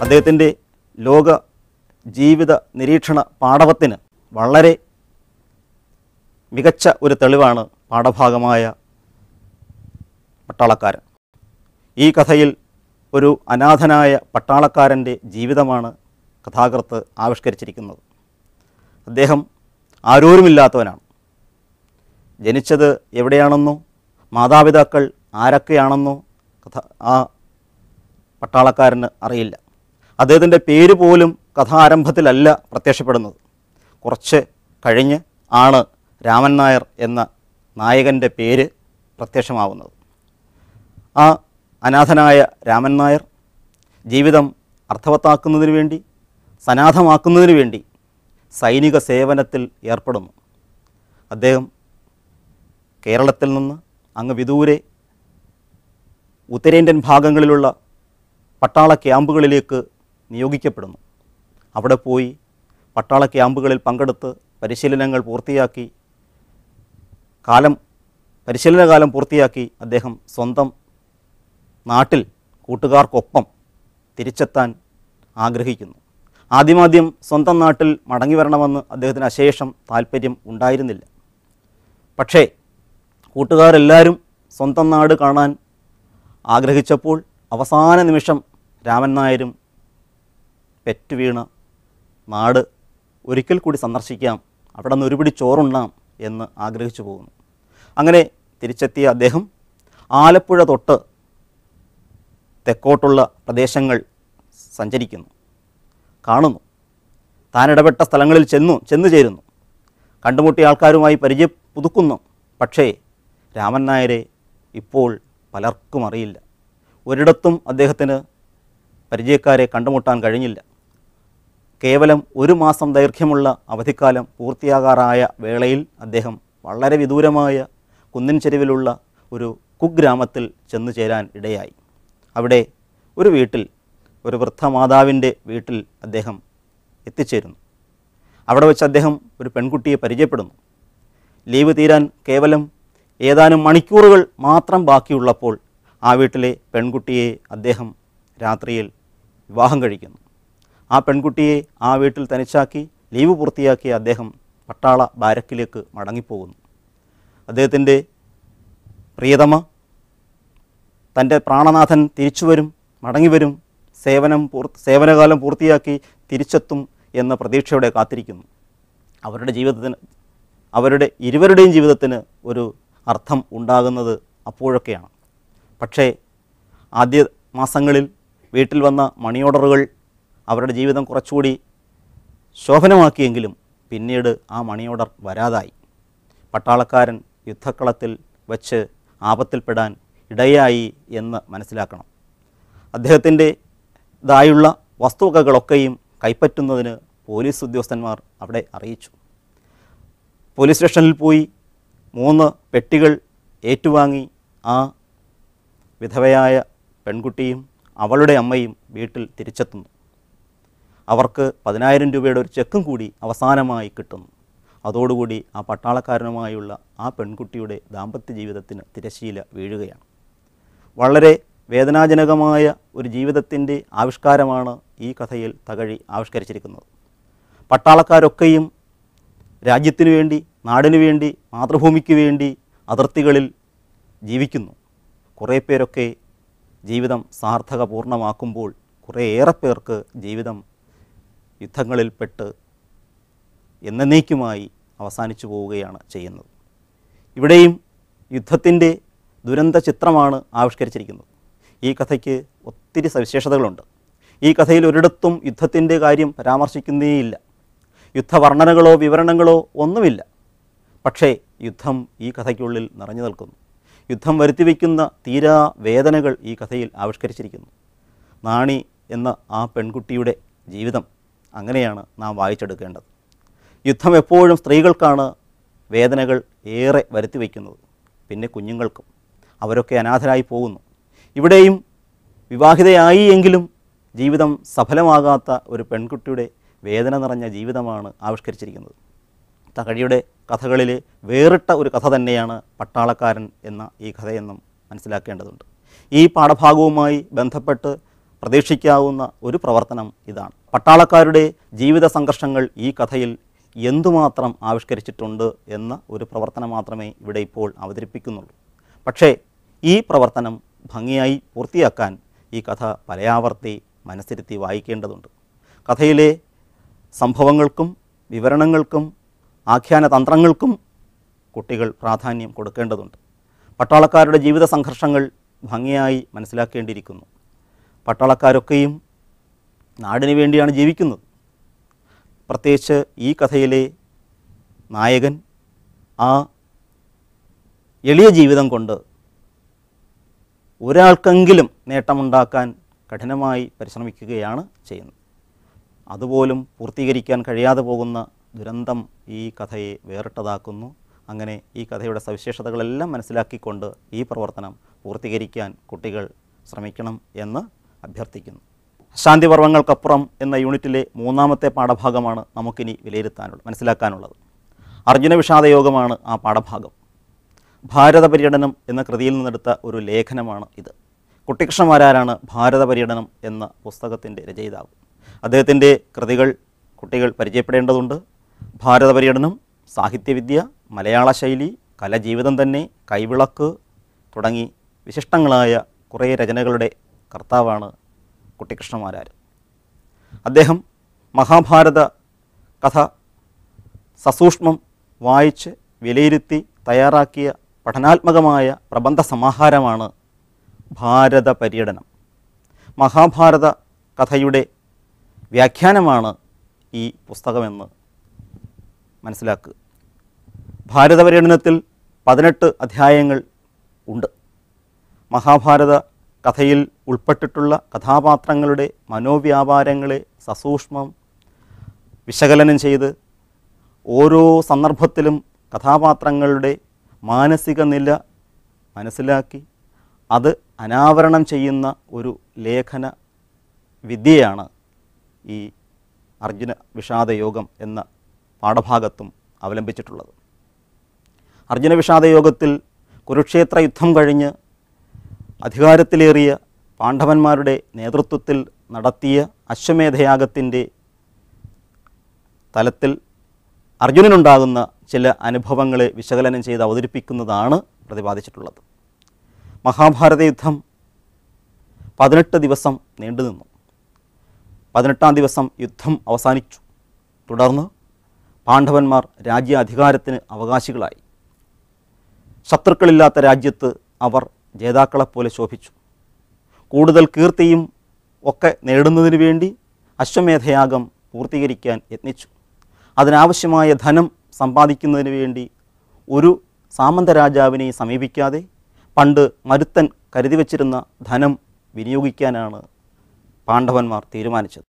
അദ്ദേഹത്തിൻ്റെ ലോക ജീവിത നിരീക്ഷണ പാടവത്തിന് വളരെ മികച്ച ഒരു തെളിവാണ് പാഠഭാഗമായ പട്ടാളക്കാരൻ ഈ കഥയിൽ ഒരു അനാഥനായ പട്ടാളക്കാരൻ്റെ ജീവിതമാണ് കഥാകൃത്ത് ആവിഷ്കരിച്ചിരിക്കുന്നത് അദ്ദേഹം ആരോരുമില്ലാത്തവനാണ് ജനിച്ചത് എവിടെയാണെന്നോ മാതാപിതാക്കൾ ആരൊക്കെയാണെന്നോ കഥ ആ പട്ടാളക്കാരന് അറിയില്ല അദ്ദേഹത്തിൻ്റെ പേര് പോലും കഥാരംഭത്തിലല്ല പ്രത്യക്ഷപ്പെടുന്നത് കുറച്ച് കഴിഞ്ഞ് ആണ് രാമൻ നായർ എന്ന നായകൻ്റെ പേര് പ്രത്യക്ഷമാവുന്നത് ആ അനാഥനായ രാമൻ നായർ ജീവിതം അർത്ഥവത്താക്കുന്നതിന് വേണ്ടി സനാഥമാക്കുന്നതിന് വേണ്ടി സൈനിക സേവനത്തിൽ ഏർപ്പെടുന്നു അദ്ദേഹം കേരളത്തിൽ നിന്ന് അങ്ങ് വിദൂരെ ഉത്തരേന്ത്യൻ ഭാഗങ്ങളിലുള്ള പട്ടാള ക്യാമ്പുകളിലേക്ക് നിയോഗിക്കപ്പെടുന്നു അവിടെ പോയി പട്ടാള ക്യാമ്പുകളിൽ പങ്കെടുത്ത് പരിശീലനങ്ങൾ പൂർത്തിയാക്കി കാലം പരിശീലനകാലം പൂർത്തിയാക്കി അദ്ദേഹം സ്വന്തം നാട്ടിൽ കൂട്ടുകാർക്കൊപ്പം തിരിച്ചെത്താൻ ആഗ്രഹിക്കുന്നു ആദ്യമാദ്യം സ്വന്തം നാട്ടിൽ മടങ്ങി വരണമെന്ന് അദ്ദേഹത്തിന് അശേഷം താല്പര്യം ഉണ്ടായിരുന്നില്ല പക്ഷേ കൂട്ടുകാരെല്ലാവരും സ്വന്തം നാട് കാണാൻ ആഗ്രഹിച്ചപ്പോൾ അവസാന നിമിഷം രാമൻ നായരും പെറ്റുവീണ നാട് ഒരിക്കൽ കൂടി സന്ദർശിക്കാം അവിടെ നിന്ന് ഒരുപിടി ചോറുണ്ണാം എന്ന് ആഗ്രഹിച്ചു പോകുന്നു അങ്ങനെ തിരിച്ചെത്തിയ അദ്ദേഹം ആലപ്പുഴ തൊട്ട് തെക്കോട്ടുള്ള പ്രദേശങ്ങൾ സഞ്ചരിക്കുന്നു കാണുന്നു താൻ ഇടപെട്ട സ്ഥലങ്ങളിൽ ചെന്നു ചെന്നു ചേരുന്നു കണ്ടുമുട്ടിയ ആൾക്കാരുമായി പരിചയ പുതുക്കുന്നു പക്ഷേ രാമൻ നായരെ ഇപ്പോൾ പലർക്കും അറിയില്ല ഒരിടത്തും അദ്ദേഹത്തിന് പരിചയക്കാരെ കണ്ടുമുട്ടാൻ കഴിഞ്ഞില്ല കേവലം ഒരു മാസം ദൈർഘ്യമുള്ള അവധിക്കാലം പൂർത്തിയാകാറായ വേളയിൽ അദ്ദേഹം വളരെ വിദൂരമായ കുന്നിൻ ചെരുവിലുള്ള ഒരു കുഗ്രാമത്തിൽ ചെന്നു ചേരാൻ ഇടയായി അവിടെ ഒരു വീട്ടിൽ ഒരു വൃദ്ധമാതാവിൻ്റെ വീട്ടിൽ അദ്ദേഹം എത്തിച്ചേരുന്നു അവിടെ വെച്ച് അദ്ദേഹം ഒരു പെൺകുട്ടിയെ പരിചയപ്പെടുന്നു ലീവ് തീരാൻ കേവലം ഏതാനും മണിക്കൂറുകൾ മാത്രം ബാക്കിയുള്ളപ്പോൾ ആ വീട്ടിലെ പെൺകുട്ടിയെ അദ്ദേഹം രാത്രിയിൽ വിവാഹം കഴിക്കുന്നു ആ പെൺകുട്ടിയെ ആ വീട്ടിൽ തനിച്ചാക്കി ലീവ് പൂർത്തിയാക്കിയ അദ്ദേഹം പട്ടാള ബാരക്കിലേക്ക് മടങ്ങിപ്പോകുന്നു അദ്ദേഹത്തിൻ്റെ പ്രിയതമ തൻ്റെ പ്രാണനാഥൻ തിരിച്ചു വരും മടങ്ങി വരും സേവനം പൂർ സേവനകാലം പൂർത്തിയാക്കി തിരിച്ചെത്തും എന്ന പ്രതീക്ഷയോടെ കാത്തിരിക്കുന്നു അവരുടെ ജീവിതത്തിന് അവരുടെ ഇരുവരുടെയും ജീവിതത്തിന് ഒരു അർത്ഥം ഉണ്ടാകുന്നത് അപ്പോഴൊക്കെയാണ് പക്ഷേ ആദ്യ മാസങ്ങളിൽ വീട്ടിൽ വന്ന മണി ഓർഡറുകൾ അവരുടെ ജീവിതം കുറച്ചുകൂടി ശോഭനമാക്കിയെങ്കിലും പിന്നീട് ആ മണി ഓർഡർ വരാതായി പട്ടാളക്കാരൻ യുദ്ധക്കളത്തിൽ വച്ച് ആപത്തിൽപ്പെടാൻ ഇടയായി എന്ന് മനസ്സിലാക്കണം അദ്ദേഹത്തിൻ്റെ ഇതായുള്ള വസ്തുവകകളൊക്കെയും കൈപ്പറ്റുന്നതിന് പോലീസ് ഉദ്യോഗസ്ഥന്മാർ അവിടെ അറിയിച്ചു പോലീസ് സ്റ്റേഷനിൽ പോയി മൂന്ന് പെട്ടികൾ ഏറ്റുവാങ്ങി ആ വിധവയായ പെൺകുട്ടിയും അവളുടെ അമ്മയും വീട്ടിൽ തിരിച്ചെത്തുന്നു അവർക്ക് പതിനായിരം രൂപയുടെ ഒരു ചെക്കും കൂടി അവസാനമായി കിട്ടുന്നു അതോടുകൂടി ആ പട്ടാളക്കാരനുമായുള്ള ആ പെൺകുട്ടിയുടെ ദാമ്പത്യ ജീവിതത്തിന് തിരശീല വീഴുകയാണ് വളരെ വേദനാജനകമായ ഒരു ജീവിതത്തിൻ്റെ ആവിഷ്കാരമാണ് ഈ കഥയിൽ തകഴി ആവിഷ്കരിച്ചിരിക്കുന്നത് പട്ടാളക്കാരൊക്കെയും രാജ്യത്തിനു വേണ്ടി നാടിനു വേണ്ടി മാതൃഭൂമിക്ക് വേണ്ടി അതിർത്തികളിൽ ജീവിക്കുന്നു കുറേ പേരൊക്കെ ജീവിതം സാർത്ഥകപൂർണ്ണമാക്കുമ്പോൾ കുറേയേറെ പേർക്ക് ജീവിതം യുദ്ധങ്ങളിൽപ്പെട്ട് എന്നേക്കുമായി അവസാനിച്ചു പോവുകയാണ് ചെയ്യുന്നത് ഇവിടെയും യുദ്ധത്തിൻ്റെ ദുരന്ത ചിത്രമാണ് ആവിഷ്കരിച്ചിരിക്കുന്നത് ഈ കഥയ്ക്ക് ഒത്തിരി സവിശേഷതകളുണ്ട് ഈ കഥയിൽ ഒരിടത്തും യുദ്ധത്തിൻ്റെ കാര്യം പരാമർശിക്കുന്നേയില്ല യുദ്ധവർണ്ണനകളോ വിവരണങ്ങളോ ഒന്നുമില്ല പക്ഷേ യുദ്ധം ഈ കഥയ്ക്കുള്ളിൽ നിറഞ്ഞു നിൽക്കുന്നു യുദ്ധം വരുത്തിവെക്കുന്ന തീരാ വേദനകൾ ഈ കഥയിൽ ആവിഷ്കരിച്ചിരിക്കുന്നു നാണി എന്ന ആ പെൺകുട്ടിയുടെ ജീവിതം അങ്ങനെയാണ് നാം വായിച്ചെടുക്കേണ്ടത് യുദ്ധം എപ്പോഴും സ്ത്രീകൾക്കാണ് വേദനകൾ ഏറെ വരുത്തി വയ്ക്കുന്നത് പിന്നെ കുഞ്ഞുങ്ങൾക്കും അവരൊക്കെ അനാഥരായി പോകുന്നു ഇവിടെയും വിവാഹിതയായി എങ്കിലും ജീവിതം സഫലമാകാത്ത ഒരു പെൺകുട്ടിയുടെ വേദന നിറഞ്ഞ ജീവിതമാണ് ആവിഷ്കരിച്ചിരിക്കുന്നത് തകഴിയുടെ കഥകളിലെ വേറിട്ട ഒരു കഥ തന്നെയാണ് പട്ടാളക്കാരൻ എന്ന ഈ കഥയെന്നും മനസ്സിലാക്കേണ്ടതുണ്ട് ഈ പാഠഭാഗവുമായി ബന്ധപ്പെട്ട് പ്രതീക്ഷിക്കാവുന്ന ഒരു പ്രവർത്തനം ഇതാണ് പട്ടാളക്കാരുടെ ജീവിത സംഘർഷങ്ങൾ ഈ കഥയിൽ എന്തുമാത്രം ആവിഷ്കരിച്ചിട്ടുണ്ട് എന്ന ഒരു പ്രവർത്തനം മാത്രമേ ഇവിടെ ഇപ്പോൾ അവതരിപ്പിക്കുന്നുള്ളൂ പക്ഷേ ഈ പ്രവർത്തനം ഭംഗിയായി പൂർത്തിയാക്കാൻ ഈ കഥ പലയാവർത്തി മനസ്സിരുത്തി വായിക്കേണ്ടതുണ്ട് കഥയിലെ സംഭവങ്ങൾക്കും വിവരണങ്ങൾക്കും ആഖ്യാന തന്ത്രങ്ങൾക്കും കുട്ടികൾ പ്രാധാന്യം കൊടുക്കേണ്ടതുണ്ട് പട്ടാളക്കാരുടെ ജീവിത സംഘർഷങ്ങൾ ഭംഗിയായി മനസ്സിലാക്കേണ്ടിയിരിക്കുന്നു പട്ടാളക്കാരൊക്കെയും നാടിന് വേണ്ടിയാണ് ജീവിക്കുന്നത് പ്രത്യേകിച്ച് ഈ കഥയിലെ നായകൻ ആ എളിയ ജീവിതം കൊണ്ട് ഒരാൾക്കെങ്കിലും നേട്ടമുണ്ടാക്കാൻ കഠിനമായി പരിശ്രമിക്കുകയാണ് ചെയ്യുന്നത് അതുപോലും പൂർത്തീകരിക്കാൻ കഴിയാതെ പോകുന്ന ദുരന്തം ഈ കഥയെ വേറിട്ടതാക്കുന്നു അങ്ങനെ ഈ കഥയുടെ സവിശേഷതകളെല്ലാം മനസ്സിലാക്കിക്കൊണ്ട് ഈ പ്രവർത്തനം പൂർത്തീകരിക്കാൻ കുട്ടികൾ ശ്രമിക്കണം എന്ന് അഭ്യർത്ഥിക്കുന്നു ശാന്തിപർവങ്ങൾക്കപ്പുറം എന്ന യൂണിറ്റിലെ മൂന്നാമത്തെ പാഠഭാഗമാണ് നമുക്കിനി വിലയിരുത്താനുള്ളത് മനസ്സിലാക്കാനുള്ളത് അർജുന വിഷാദയോഗമാണ് ആ പാഠഭാഗം ഭാരത പര്യടനം എന്ന കൃതിയിൽ നിന്നെടുത്ത ഒരു ലേഖനമാണ് ഇത് കുട്ടികൃഷ്ണമാരാരാണ് ഭാരത പര്യടനം എന്ന പുസ്തകത്തിൻ്റെ രചയിതാവ് അദ്ദേഹത്തിൻ്റെ കൃതികൾ കുട്ടികൾ പരിചയപ്പെടേണ്ടതുണ്ട് ഭാരത പര്യടനം സാഹിത്യവിദ്യ മലയാള ശൈലി കലജീവിതം തന്നെ കൈവിളക്ക് തുടങ്ങി വിശിഷ്ടങ്ങളായ കുറേ രചനകളുടെ കർത്താവാണ് കുട്ടിക്കൃഷ്ണമാരാർ അദ്ദേഹം മഹാഭാരത കഥ സസൂക്ഷ്മം വായിച്ച് വിലയിരുത്തി തയ്യാറാക്കിയ പഠനാത്മകമായ പ്രബന്ധ സമാഹാരമാണ് ഭാരത പര്യടനം മഹാഭാരത കഥയുടെ വ്യാഖ്യാനമാണ് ഈ പുസ്തകമെന്ന് മനസ്സിലാക്കുക ഭാരത പര്യടനത്തിൽ പതിനെട്ട് അധ്യായങ്ങൾ ഉണ്ട് മഹാഭാരത കഥയിൽ ഉൾപ്പെട്ടിട്ടുള്ള കഥാപാത്രങ്ങളുടെ മനോവ്യാപാരങ്ങളെ സസൂക്ഷ്മം വിശകലനം ചെയ്ത് ഓരോ സന്ദർഭത്തിലും കഥാപാത്രങ്ങളുടെ മാനസിക നില മനസ്സിലാക്കി അത് അനാവരണം ചെയ്യുന്ന ഒരു ലേഖന വിദ്യയാണ് ഈ അർജുന വിഷാദയോഗം എന്ന പാഠഭാഗത്തും അവലംബിച്ചിട്ടുള്ളത് അർജുന വിഷാദയോഗത്തിൽ കുരുക്ഷേത്ര യുദ്ധം കഴിഞ്ഞ് അധികാരത്തിലേറിയ പാണ്ഡവന്മാരുടെ നേതൃത്വത്തിൽ നടത്തിയ അശ്വമേധയാഗത്തിൻ്റെ തലത്തിൽ അർജുനനുണ്ടാകുന്ന ചില അനുഭവങ്ങളെ വിശകലനം ചെയ്ത് അവതരിപ്പിക്കുന്നതാണ് പ്രതിപാദിച്ചിട്ടുള്ളത് മഹാഭാരത യുദ്ധം പതിനെട്ട് ദിവസം നീണ്ടുനിന്നു പതിനെട്ടാം ദിവസം യുദ്ധം അവസാനിച്ചു തുടർന്ന് പാണ്ഡവന്മാർ രാജ്യാധികാരത്തിന് അവകാശികളായി ശത്രുക്കളില്ലാത്ത രാജ്യത്ത് അവർ ജേതാക്കളെപ്പോലെ ശോഭിച്ചു കൂടുതൽ കീർത്തിയും ഒക്കെ നേടുന്നതിന് വേണ്ടി അശ്വമേധയാഗം പൂർത്തീകരിക്കാൻ യത്നിച്ചു അതിനാവശ്യമായ ധനം സമ്പാദിക്കുന്നതിന് വേണ്ടി ഒരു സാമന്ത രാജാവിനെ സമീപിക്കാതെ പണ്ട് മരുത്തൻ കരുതി വച്ചിരുന്ന ധനം വിനിയോഗിക്കാനാണ് പാണ്ഡവന്മാർ തീരുമാനിച്ചത്